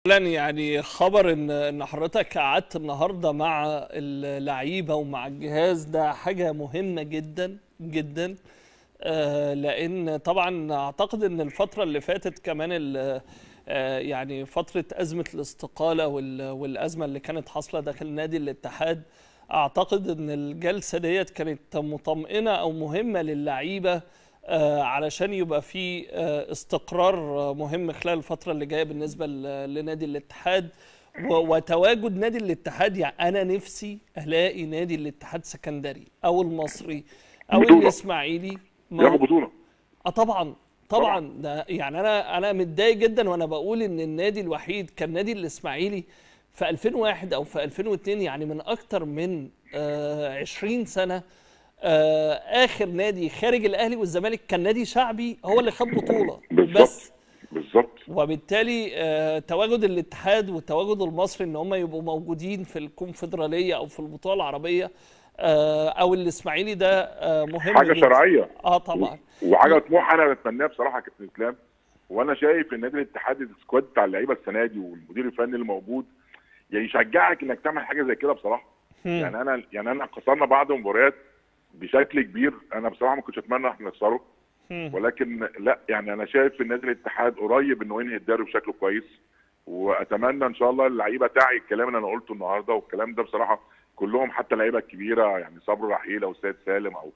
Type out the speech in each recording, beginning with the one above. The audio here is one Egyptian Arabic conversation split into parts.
اولا يعني خبر ان ان حضرتك قعدت النهارده مع اللعيبه ومع الجهاز ده حاجه مهمه جدا جدا آه، لان طبعا اعتقد ان الفتره اللي فاتت كمان ال- آه، يعني فتره ازمه الاستقاله وال- والازمه اللي كانت حاصله داخل نادي الاتحاد اعتقد ان الجلسه ديت كانت مطمئنه او مهمه للعيبه آه، علشان يبقى في آه، استقرار آه، مهم خلال الفترة اللي جاية بالنسبة ل- لنادي الاتحاد و- وتواجد نادي الاتحاد يعني أنا نفسي ألاقي نادي الاتحاد سكندري أو المصري أو بطولة. الإسماعيلي مو- ياخد بطوله اه طبعا طبعا ده يعني انا انا متضايق جدا وانا بقول ان النادي الوحيد كان نادي الاسماعيلي في 2001 او في 2002 يعني من اكتر من آه 20 سنه آه اخر نادي خارج الاهلي والزمالك كان نادي شعبي هو اللي خد بطوله بالظبط. بس بالظبط وبالتالي آه، تواجد الاتحاد والتواجد المصري ان هم يبقوا موجودين في الكونفدراليه او في البطوله العربيه آه، او الاسماعيلي ده آه، مهم حاجه جدا. شرعيه اه طبعا وحاجه طموح انا بتمناها بصراحه يا كابتن اسلام وانا شايف ان نادي الاتحاد السكواد بتاع اللعيبه السنه دي والمدير الفني اللي موجود يعني يشجعك انك تعمل حاجه زي كده بصراحه يعني انا يعني انا خسرنا بعض المباريات بشكل كبير انا بصراحه ما كنتش اتمنى احنا نخسره ولكن لا يعني انا شايف ان نادي الاتحاد قريب انه ينهي الدوري بشكل كويس واتمنى ان شاء الله اللعيبه تعي الكلام اللي انا قلته النهارده والكلام ده بصراحه كلهم حتى اللعيبه الكبيره يعني صبري رحيل او سيد سالم او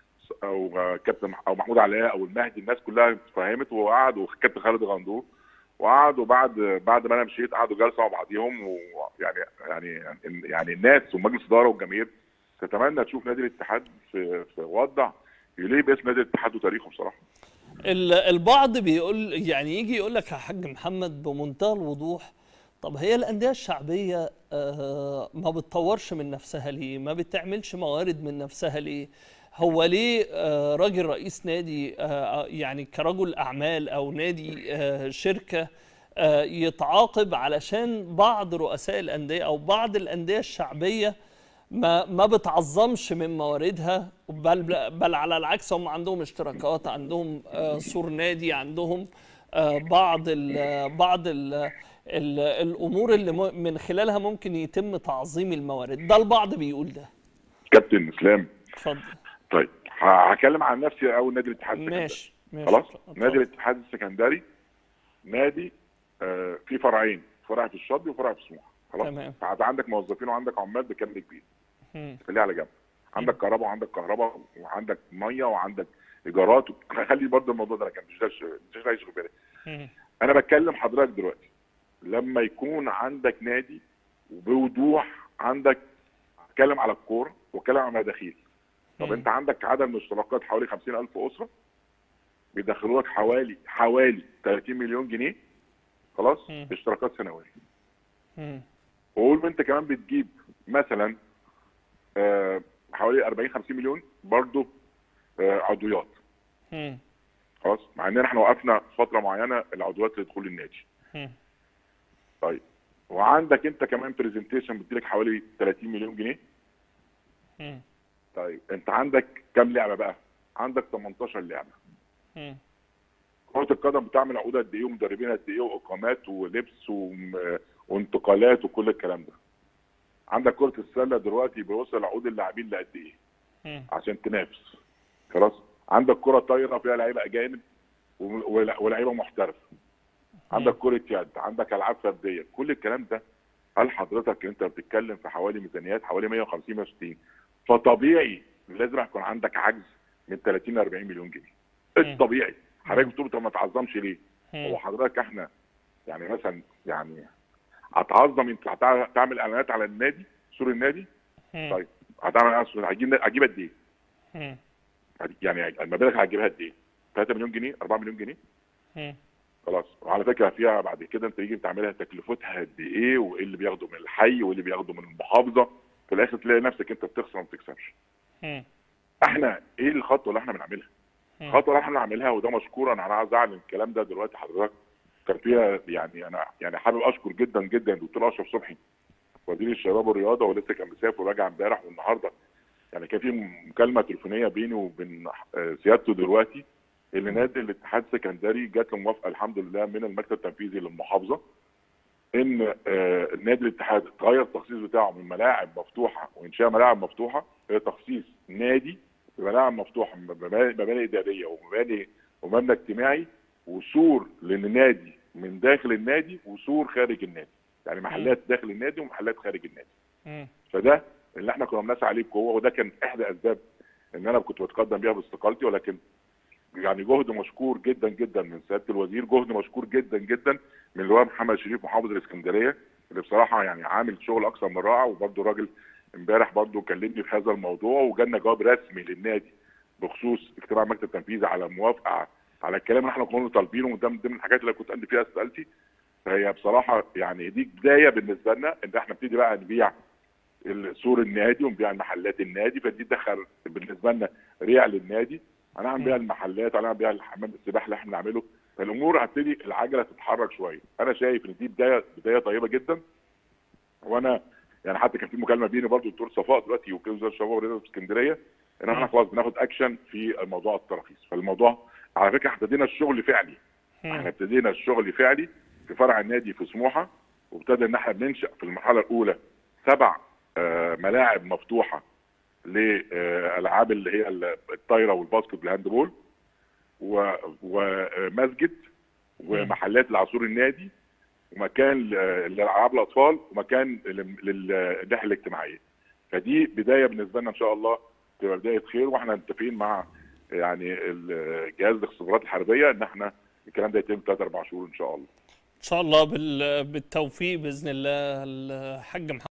او كابتن او محمود علاء او المهدي الناس كلها اتفهمت وقعد وكابتن خالد غندور وقعدوا بعد بعد ما انا مشيت قعدوا جلسه مع بعضيهم ويعني يعني يعني الناس ومجلس الاداره والجماهير تتمنى تشوف نادي الاتحاد في في وضع يليق باسم نادي الاتحاد وتاريخه بصراحه ال- البعض بيقول يعني يجي يقول لك يا حاج محمد بمنتهى الوضوح طب هي الأندية الشعبية آه، ما بتطورش من نفسها ليه؟ ما بتعملش موارد من نفسها ليه؟ هو ليه آه، راجل رئيس نادي آه، يعني كرجل أعمال أو نادي آه، شركة آه، يتعاقب علشان بعض رؤساء الأندية أو بعض الأندية الشعبية ما ما بتعظمش من مواردها بل بل على العكس هم عندهم اشتراكات عندهم آه، سور نادي عندهم آه، بعض ال بعض ال ال الامور اللي م- من خلالها ممكن يتم تعظيم الموارد ده البعض بيقول ده كابتن اسلام اتفضل طيب ه- هتكلم عن نفسي او نادي الاتحاد السكندري. ماشي ماشي خلاص اتفضل. نادي الاتحاد السكندري نادي آه في فرعين فرع في الشاطئ وفرع في سموحه خلاص تمام. فعاد عندك موظفين وعندك عمال بكم كبير مم. خليها على جنب عندك كهرباء وعندك كهرباء وعندك ميه وعندك ايجارات خلي برضه الموضوع ده على جنب مش ده الش- مش ده يشغل بالك مم. انا بتكلم حضرتك دلوقتي لما يكون عندك نادي وبوضوح عندك اتكلم على الكوره واتكلم على مداخيل طب مم. انت عندك عدد من الاشتراكات حوالي 50000 اسره بيدخلوا لك حوالي حوالي 30 مليون جنيه خلاص مم. اشتراكات سنويه مم. وقول انت كمان بتجيب مثلا آه، حوالي 40 50 مليون برضه آه، عضويات مم. خلاص مع ان احنا وقفنا فتره معينه العضويات لدخول النادي مم. طيب وعندك انت كمان برزنتيشن بتديلك حوالي 30 مليون جنيه مم. طيب انت عندك كام لعبه بقى؟ عندك 18 لعبه مم. كرة القدم بتعمل عقود قد ايه ومدربين قد ايه واقامات ولبس وم- وانتقالات وكل الكلام ده. عندك كرة السلة دلوقتي بيوصل عقود اللاعبين لقد ايه؟ مم. عشان تنافس. خلاص؟ عندك كرة طايرة فيها لعيبة أجانب و- ولا- ولاعيبة محترفة. عندك كرة يد، عندك ألعاب فردية، كل الكلام ده هل حضرتك انت بتتكلم في حوالي ميزانيات حوالي 150 160 فطبيعي لازم يكون عندك عجز من 30 ل 40 مليون جنيه. الطبيعي حضرتك بتقول طب ما تعظمش ليه؟ هو حضرتك احنا يعني مثلا يعني هتعظم انت هتع- هتعمل اعلانات على النادي سور النادي مم. طيب هتعمل اعلانات سور هتجيب هتجيب قد ايه؟ مم. هت- يعني المبالغ هتجيبها قد ايه؟ 3 مليون جنيه 4 مليون جنيه مم. خلاص وعلى فكره فيها بعد كده انت تيجي تعملها تكلفتها قد ايه وايه اللي بياخده من الحي وايه اللي بياخده من المحافظه في الاخر تلاقي نفسك انت بتخسر وما بتكسبش مم. احنا ايه الخطوه اللي احنا بنعملها؟ الخطوه اللي احنا بنعملها وده مشكورا انا عايز اعلن الكلام ده دلوقتي حضرتك كان فيها يعني انا يعني حابب اشكر جدا جدا الدكتور اشرف صبحي وزير الشباب والرياضه ولسه كان مسافر وراجع امبارح والنهارده يعني كان في مكالمه تليفونيه بيني وبين آه، سيادته دلوقتي اللي نادي الاتحاد السكندري جات له موافقه الحمد لله من المكتب التنفيذي للمحافظه ان آه، النادي الاتحاد تغير التخصيص بتاعه من ملاعب مفتوحه وانشاء ملاعب مفتوحه الى تخصيص نادي بملاعب مفتوحه مباني مباني اداريه ومباني ومبنى اجتماعي وسور للنادي من داخل النادي وسور خارج النادي يعني محلات داخل النادي ومحلات خارج النادي مم. فده اللي احنا كنا بنسعى عليه بقوه وده كان احدى اسباب ان انا كنت بتقدم بيها باستقالتي ولكن يعني جهد مشكور جدا جدا من سياده الوزير جهد مشكور جدا جدا من اللواء محمد شريف محافظ الاسكندريه اللي بصراحه يعني عامل شغل اكثر من رائع وبرده راجل امبارح برده كلمني في هذا الموضوع وجالنا جواب رسمي للنادي بخصوص اجتماع المكتب التنفيذي على الموافقه على الكلام اللي احنا كنا طالبينه وده من ضمن الحاجات اللي كنت قد فيها استقالتي فهي بصراحه يعني دي بدايه بالنسبه لنا ان احنا نبتدي بقى نبيع سور النادي ونبيع محلات النادي فدي دخل بالنسبه لنا ريع للنادي هنعمل بيها المحلات هنعمل بيها حمام السباحه اللي احنا بنعمله فالامور هتبتدي العجله تتحرك شويه انا شايف ان دي بدايه بدايه طيبه جدا وانا يعني حتى كان في مكالمه بيني برضو الدكتور صفاء دلوقتي وكيل وزاره الشباب والرياضه في اسكندريه ان احنا خلاص بناخد اكشن في موضوع التراخيص فالموضوع على فكره احنا ابتدينا الشغل فعلي احنا ابتدينا الشغل فعلي في فرع النادي في سموحه وابتدى ان احنا بننشا في المرحله الاولى سبع آه، ملاعب مفتوحه لالعاب اللي هي الطايره والباسكت والهاند بول و- ومسجد ومحلات لعصور النادي ومكان ل- لالعاب الاطفال ومكان لل- للناحيه الاجتماعيه فدي بدايه بالنسبه لنا ان شاء الله تبقى بدايه خير واحنا متفقين مع يعني ال- جهاز الاختبارات الحربيه ان احنا الكلام ده يتم 3 4 شهور ان شاء الله ان شاء الله بال- بالتوفيق باذن الله الحاج محمد